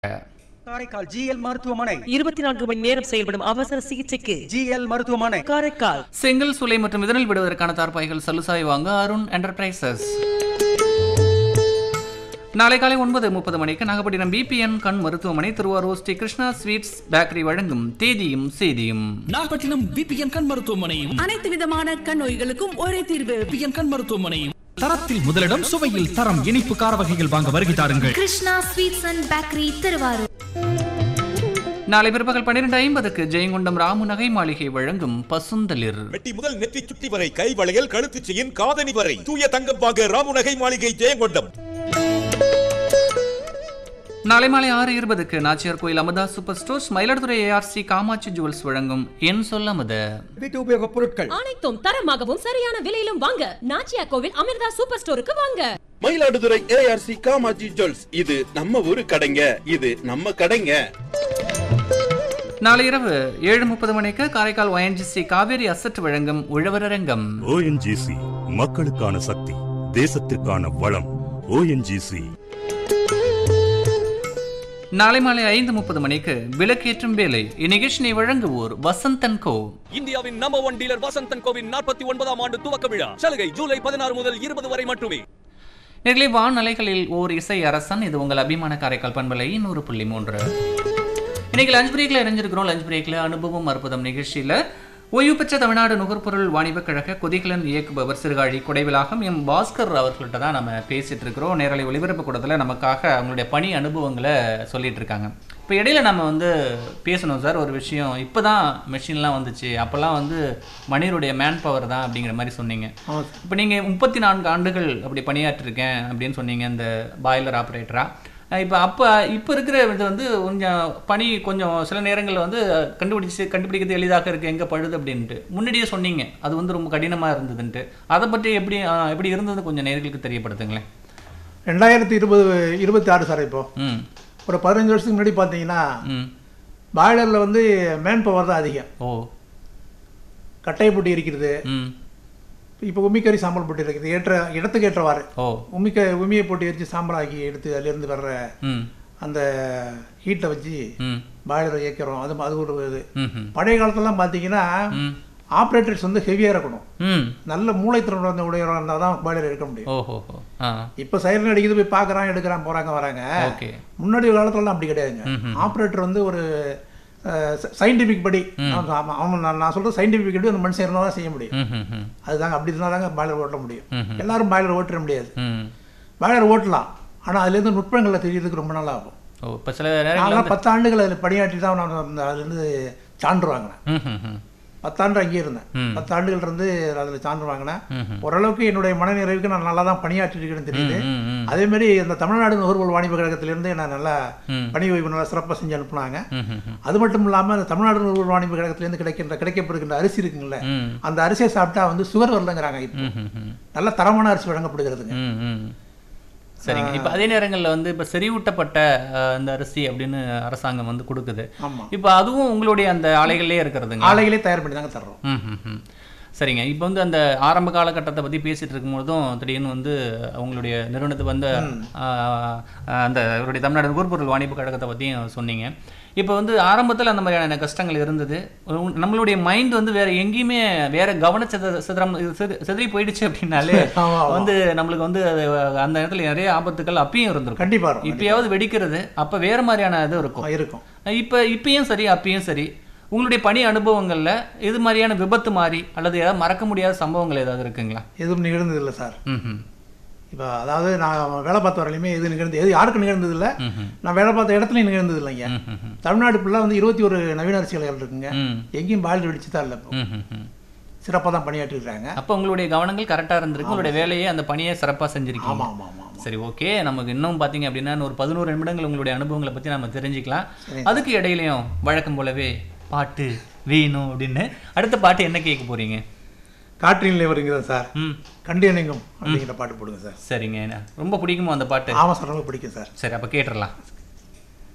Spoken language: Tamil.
காரைக்கால் ஜிஎல் மருத்துவமனை இருபத்தி நான்கு மணி நேரம் செயல்படும் அவசர சிகிச்சைக்கு ஜிஎல் மருத்துவமனை காரைக்கால் செங்கல் சூளை மற்றும் இதனில் விடுவதற்கான தார்பாய்கள் சலுசாய் வாங்க அருண் என்டர்பிரைசஸ் நாளை காலை ஒன்பது முப்பது மணிக்கு நாகப்பட்டினம் பிபிஎன் கண் மருத்துவமனை திருவாரூர் ஸ்ரீ கிருஷ்ணா ஸ்வீட்ஸ் பேக்கரி வழங்கும் தேதியும் செய்தியும் நாகப்பட்டினம் பிபிஎன் கண் மருத்துவமனையும் அனைத்து விதமான கண் நோய்களுக்கும் ஒரே தீர்வு பிபிஎன் கண் மருத்துவமனையும் தரத்தில் முதலிடம் சுவையில் தரம் இனிப்பு கார வகைகள் வாங்க வருகை தாருங்கள் Krishna sweets and bakery Tiruvarur நாளை பிற்பகல் பன்னிரண்டு ஐம்பதுக்கு ஜெயங்கொண்டம் ராமு நகை மாளிகை வழங்கும் பசுந்தளிர் மெட்டி முதல் நெற்றி சுட்டி வரை கை வளையல் கழுத்துச் செயின் காதணி வரை தூய தங்கம் வாங்க ராமுநகை மாளிகை ஜெயங்கொண்டம் நாளை மாலை ஆறு இருபதுக்கு Nachiyar Koil Amudha super stores Mayiladuthurai ARC Kamatchi jewels வழங்கும் என் சொல்ல அமுத வீட்டு உபயோகப் பொருட்கள் அனைத்தும் தரமாகவும் சரியான விலையிலும் வாங்க நாச்சியா கோவில் அமிர்தா சூப்பர் ஸ்டோருக்கு வாங்க மயிலாடுதுறை ஏஆர்சி காமாஜி ஜுவல்ஸ் இது நம்ம ஊரு கடைங்க இது நம்ம கடைங்க நாளை இரவு ஏழு முப்பது மணிக்கு காரைக்கால் ஒயன்ஜிசி காவேரி அசட் வழங்கும் உழவரங்கம் ஓஎன்ஜிசி மக்களுக்கான சக்தி தேசத்திற்கான வளம் ஓஎன்ஜிசி நாளை மாலை ஐந்து முப்பது மணிக்கு விளக்கேற்றும் வேலை இந்நிகழ்ச்சியை வழங்குவோர் வசந்தன் கோ இந்தியாவின் நம்பர் ஒன் டீலர் வசந்தன் கோவின் நாற்பத்தி ஒன்பதாம் ஆண்டு துவக்க விழா சலுகை ஜூலை பதினாறு முதல் இருபது வரை மட்டுமே நேரிலே வான் அலைகளில் ஓர் இசை அரசன் இது உங்கள் அபிமான காரைக்கால் பண்பலை நூறு புள்ளி மூன்று இன்னைக்கு லஞ்ச் பிரேக்ல இணைஞ்சிருக்கிறோம் லஞ்ச் பிரேக்ல அனுபவம் அற்புதம் நிகழ்ச்சியில ஓய்வு பெற்ற தமிழ்நாடு நுகர்பொருள் வாணிபக் கழக கொதிகலன் இயக்குபவர் சிறுகாழி கொடைவிலாகம் எம் பாஸ்கர் அவர்கள்ட்ட தான் நம்ம பேசிட்டு இருக்கிறோம் நேரலை ஒளிபரப்பு கூடத்தில் நமக்காக அவங்களுடைய பணி அனுபவங்களை சொல்லிட்டு இருக்காங்க இப்போ இடையில நம்ம வந்து பேசணும் சார் ஒரு விஷயம் இப்போ தான் மெஷின்லாம் வந்துச்சு அப்போல்லாம் வந்து மனிதருடைய மேன் பவர் தான் அப்படிங்கிற மாதிரி சொன்னீங்க இப்போ நீங்கள் முப்பத்தி நான்கு ஆண்டுகள் அப்படி பணியாற்றிருக்கேன் அப்படின்னு சொன்னீங்க இந்த பாய்லர் ஆப்ரேட்டராக இப்போ அப்போ இப்போ இருக்கிற இது வந்து கொஞ்சம் பனி கொஞ்சம் சில நேரங்களில் வந்து கண்டுபிடிச்சு கண்டுபிடிக்கிறது எளிதாக இருக்குது எங்கே பழுது அப்படின்ட்டு முன்னாடியே சொன்னீங்க அது வந்து ரொம்ப கடினமாக இருந்ததுன்ட்டு அதை பற்றி எப்படி ஆ, எப்படி இருந்தது கொஞ்சம் நேர்களுக்கு தெரியப்படுத்துங்களேன் ரெண்டாயிரத்தி இருபது இருபத்தி ஆறு சார் இப்போ ம் ஒரு பதினஞ்சு வருஷத்துக்கு முன்னாடி பார்த்தீங்கன்னா ம் பாய்லரில் வந்து மேன் பவர் தான் அதிகம் ஓ கட்டை போட்டி இருக்கிறது ம் இப்போ உமிக்கறி சாம்பல் போட்டி இருக்குது ஏற்ற இடத்துக்கு ஏற்றவாறு ஓ உமிக்க உமியை போட்டு எரிச்சு சாம்பலாக்கி எடுத்து அதிலிருந்து வர்ற ம் அந்த ஹீட்டை வச்சு ம் பாய்லரை இயக்கிறோம் அது அது ஒரு இது ம் ம் பழைய காலத்துலலாம் பார்த்தீங்கன்னா ம் ஆப்ரேட்டர்ஸ் வந்து ஹெவியாக இருக்கணும் ம் நல்ல மூளைத்திறன் உள்ள உடையவராக இருந்தால் தான் பாய்லர் எடுக்க முடியும் ஓஹோ ஹோ ஆ இப்போ சைலண்ட் அடிக்குது போய் பார்க்குறான் எடுக்கிறான் போகிறாங்க வராங்க ஓகே முன்னாடி காலத்துலலாம் அப்படி கிடையாதுங்க ம்ஹும். ஆப்ரேட்டர் வந்து ஒரு சயின்டிஃபிக் படி அவன் அவன் அவன் நான் நான் சொல்கிற சயின்டிஃபிக் படி அந்த மனுஷன் இருந்தால் தான் செய்ய முடியும் ம் ம் ம் அதுதாங்க அப்படி இருந்தால் தாங்க பாய்லர் ஓட்ட முடியும் ம்ஹும். எல்லாரும் பாய்லர் ஓட்டிட முடியாது ம் பாய்லர் ஓட்டலாம் ஆனால் அதுலேருந்து நுட்பங்களில் தெரியறதுக்கு ரொம்ப நாள் ஆகும் ஓ இப்போ சில நேரங்களில் நான்லாம் வந்து பத்து ஆண்டுகள் அதில் பணியாற்றி தான் நான் அந்த அதுலேருந்து சான்று வாங்கினேன் ம் ம் ம் பத்தாண்டு அங்கேயே இருந்தேன் ம். பத்து ஆண்டுகள் இருந்து அதில் சான்று வாங்கினேன் ம்ஹும். ஓரளவுக்கு என்னுடைய மனநிறைவுக்கு நான் நல்லா தான் பணியாற்றிருக்கேன்னு தெரியுது ம், ம், ம். அதே மாதிரி இந்த தமிழ்நாடு நுகர்வோர் வாணிப கழகத்திலேருந்து நான் நல்லா ம். பணி ஓய்வு நல்லா சிறப்பாக செஞ்சு அனுப்புனாங்க ம் ம் ம் அது மட்டும் இல்லாமல் இந்த தமிழ்நாடு நுகர்வோர் வாணிப கழகத்திலேருந்து கிடைக்கின்ற கிடைக்கப்படுகின்ற அரிசி இருக்குங்களே ம். அந்த அரிசியை சாப்பிட்டா வந்து சுகர் வரலங்கிறாங்க இப்போ ம் ம் ம் நல்ல தரமான அரிசி வழங்கப்படுகிறதுங்க ம், ம். சரிங்க இப்போ அதே நேரங்களில் வந்து இப்போ செறிவூட்டப்பட்ட அஹ், இந்த அரிசி அப்படின்னு அரசாங்கம் வந்து கொடுக்குது ஆமாம் இப்போ அதுவும் உங்களுடைய அந்த ஆலைகள்லே இருக்கிறதுங்க ஆலைகளே தயார் பண்ணி தாங்க தர்றோம் ம் ம் ம் சரிங்க இப்போ வந்து அந்த ஆரம்ப காலகட்டத்தை பற்றி பேசிட்டு இருக்கும்போதும் திடீர்னு வந்து உங்களுடைய நிறுவனத்தை வந்து ஆ, ஆ, அந்த இவருடைய தமிழ்நாடு நுகர்பொருள் வாணிபு கழகத்தை பற்றியும் சொன்னீங்க இப்போ வந்து ஆரம்பத்தில் அந்த மாதிரியான கஷ்டங்கள் இருந்தது உங்க- நம்மளுடைய மைண்ட் வந்து வேற எங்கேயுமே வேற கவன சித சிதறம் இது சித- சிதறி போயிடுச்சு அப்படின்னாலே ஆமா, ஆமா. வந்து நம்மளுக்கு வந்து அது அந்த நேரத்தில் நிறைய ஆபத்துக்கள் அப்பயும் இருந்திருக்கும் கண்டிப்பா இருக்கும், இப்பயாவது வெடிக்கிறது அப்போ வேற மாதிரியான இது இருக்கும் ஆ, இருக்கும் இப்போ இப்பயும் சரி அப்பயும் சரி உங்களுடைய பணி அனுபவங்கள்ல இது மாதிரியான விபத்து மாதிரி அல்லது ஏதாவது மறக்க முடியாத சம்பவங்கள் ஏதாவது இருக்குங்களா எதுவும் நிகழ்ந்ததில்லை சார் ம் இப்போ அதாவது நான் வேலை பார்த்த வரையிலுமே எது நிகழ்ந்து எது யாருக்கும் நிகழ்ந்ததில்லை ம்ஹும். நான் வேலை பார்த்த இடத்துலையும் நிகழ்ந்தது இல்லைங்க ம் தமிழ்நாடு ஃபுல்லாக வந்து இருபத்தி ஒரு நவீன அரசியல்கள் இருக்குங்க ம் எங்கேயும் பால் வெடிச்சு தான் இல்லை இப்போ ம் ம் சிறப்பாக தான் பணியாற்றிருக்காங்க அப்போ உங்களுடைய கவனங்கள் கரெக்டாக இருந்திருக்கு உங்களுடைய வேலையை அந்த பணியை சிறப்பாக செஞ்சிருக்கீங்க ஆமாம் ஆமாம் ஆமாம் சரி ஓகே நமக்கு இன்னும் பார்த்தீங்க அப்படின்னா இன்னும் ஒரு பதினோரு நிமிடங்கள் உங்களுடைய அனுபவங்களை பற்றி நம்ம தெரிஞ்சுக்கலாம் சரி. அதுக்கு இடையிலையும் வழக்கம் போலவே பாட்டு வேணும் அப்படின்னு அடுத்த பாட்டு என்ன கேட்க போறீங்க காற்றினிலே வருகிறது சார் ம் கண்டு இணைங்கும் அப்படிங்கிற பாட்டு போடுங்க சார் சரிங்க ரொம்ப பிடிக்குமோ அந்த பாட்டு ஆமாம் சார் ரொம்ப பிடிக்கும் சார் சரி அப்போ கேட்டுடலாம்